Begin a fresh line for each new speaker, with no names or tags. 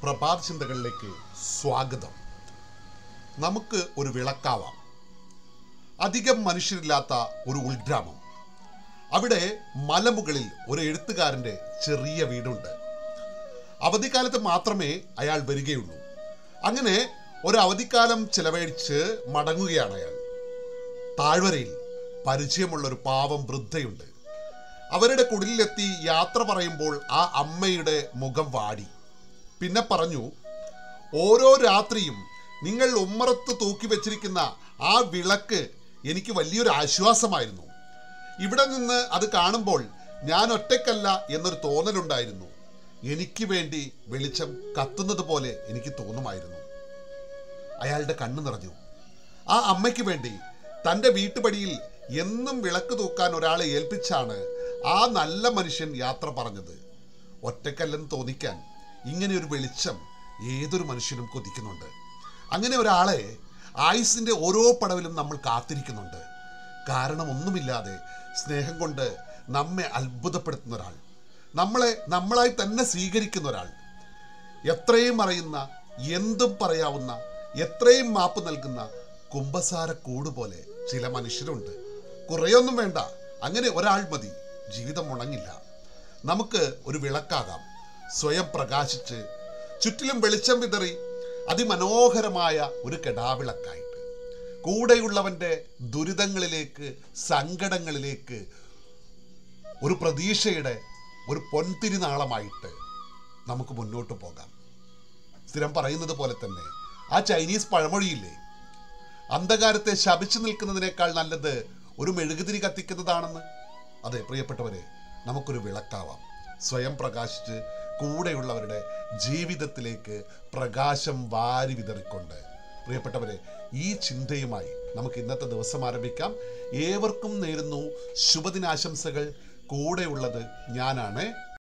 പ്രഭാത ചിന്തകളിലേക്ക് സ്വാഗതം നമുക്ക് ഒരു വിളക്കാവാം അധികം മനുഷ്യരില്ലാത്ത ഒരു ഉൾഗ്രാമം അവിടെ മലമുകളിൽ ഒരു എഴുത്തുകാരൻ്റെ ചെറിയ വീടുണ്ട് അവധിക്കാലത്ത് മാത്രമേ അയാൾ വരികയുള്ളൂ അങ്ങനെ ഒരു അവധിക്കാലം ചെലവഴിച്ച് മടങ്ങുകയാണ് അയാൾ താഴ്വരയിൽ പരിചയമുള്ള ഒരു പാവം വൃദ്ധയുണ്ട് അവരുടെ കുടിലെത്തി യാത്ര പറയുമ്പോൾ ആ അമ്മയുടെ മുഖം വാടി പിന്നെ പറഞ്ഞു ഓരോ രാത്രിയും നിങ്ങൾ ഉമ്മറത്ത് തൂക്കി വെച്ചിരിക്കുന്ന ആ വിളക്ക് എനിക്ക് വലിയൊരു ആശ്വാസമായിരുന്നു ഇവിടെ നിന്ന് അത് കാണുമ്പോൾ ഞാൻ ഒറ്റയ്ക്കല്ല എന്നൊരു തോന്നലുണ്ടായിരുന്നു എനിക്ക് വേണ്ടി വെളിച്ചം കത്തുന്നത് പോലെ എനിക്ക് തോന്നുമായിരുന്നു അയാളുടെ കണ്ണു നിറഞ്ഞു ആ അമ്മയ്ക്ക് വേണ്ടി തൻ്റെ വീട്ടുപടിയിൽ എന്നും വിളക്ക് തൂക്കാൻ ഒരാളെ ഏൽപ്പിച്ചാണ് ആ നല്ല മനുഷ്യൻ യാത്ര പറഞ്ഞത് ഒറ്റക്കല്ലെന്ന് തോന്നിക്കാൻ ഇങ്ങനെ ഒരു വെളിച്ചം ഏതൊരു മനുഷ്യനും കൊതിക്കുന്നുണ്ട് അങ്ങനെ ഒരാളെ ആയുസിൻ്റെ ഓരോ പടവിലും നമ്മൾ കാത്തിരിക്കുന്നുണ്ട് കാരണം ഒന്നുമില്ലാതെ സ്നേഹം കൊണ്ട് നമ്മെ അത്ഭുതപ്പെടുത്തുന്ന ഒരാൾ നമ്മളെ നമ്മളായി തന്നെ സ്വീകരിക്കുന്ന ഒരാൾ എത്രയും അറിയുന്ന എന്തും പറയാവുന്ന എത്രയും മാപ്പ് നൽകുന്ന കുംഭസാര കൂട് പോലെ ചില മനുഷ്യരുണ്ട് കുറേയൊന്നും വേണ്ട അങ്ങനെ ഒരാൾ മതി ജീവിതം ഉണങ്ങില്ല നമുക്ക് ഒരു വിളക്കാകാം സ്വയം പ്രകാശിച്ച് ചുറ്റിലും വെളിച്ചം വിതറി അതിമനോഹരമായ ഒരു കെടാവിളക്കായിട്ട് കൂടെയുള്ളവൻ്റെ ദുരിതങ്ങളിലേക്ക് സങ്കടങ്ങളിലേക്ക് ഒരു പ്രതീക്ഷയുടെ ഒരു പൊൻതിരിനാളമായിട്ട് നമുക്ക് മുന്നോട്ട് പോകാം സ്ഥിരം പറയുന്നത് പോലെ തന്നെ ആ ചൈനീസ് പഴമൊഴിയില്ലേ അന്ധകാരത്തെ ശപിച്ചു നിൽക്കുന്നതിനേക്കാൾ നല്ലത് ഒരു മെഴുകുതിരി കത്തിക്കുന്നതാണെന്ന് അതെ പ്രിയപ്പെട്ടവരെ നമുക്കൊരു വിളക്കാവാം സ്വയം പ്രകാശിച്ച് കൂടെയുള്ളവരുടെ ജീവിതത്തിലേക്ക് പ്രകാശം വാരി വിതറിക്കൊണ്ട് പ്രിയപ്പെട്ടവരെ ഈ ചിന്തയുമായി നമുക്ക് ഇന്നത്തെ ദിവസം ആരംഭിക്കാം ഏവർക്കും നേരുന്നു ശുഭദിനാശംസകൾ കൂടെയുള്ളത് ഞാനാണ്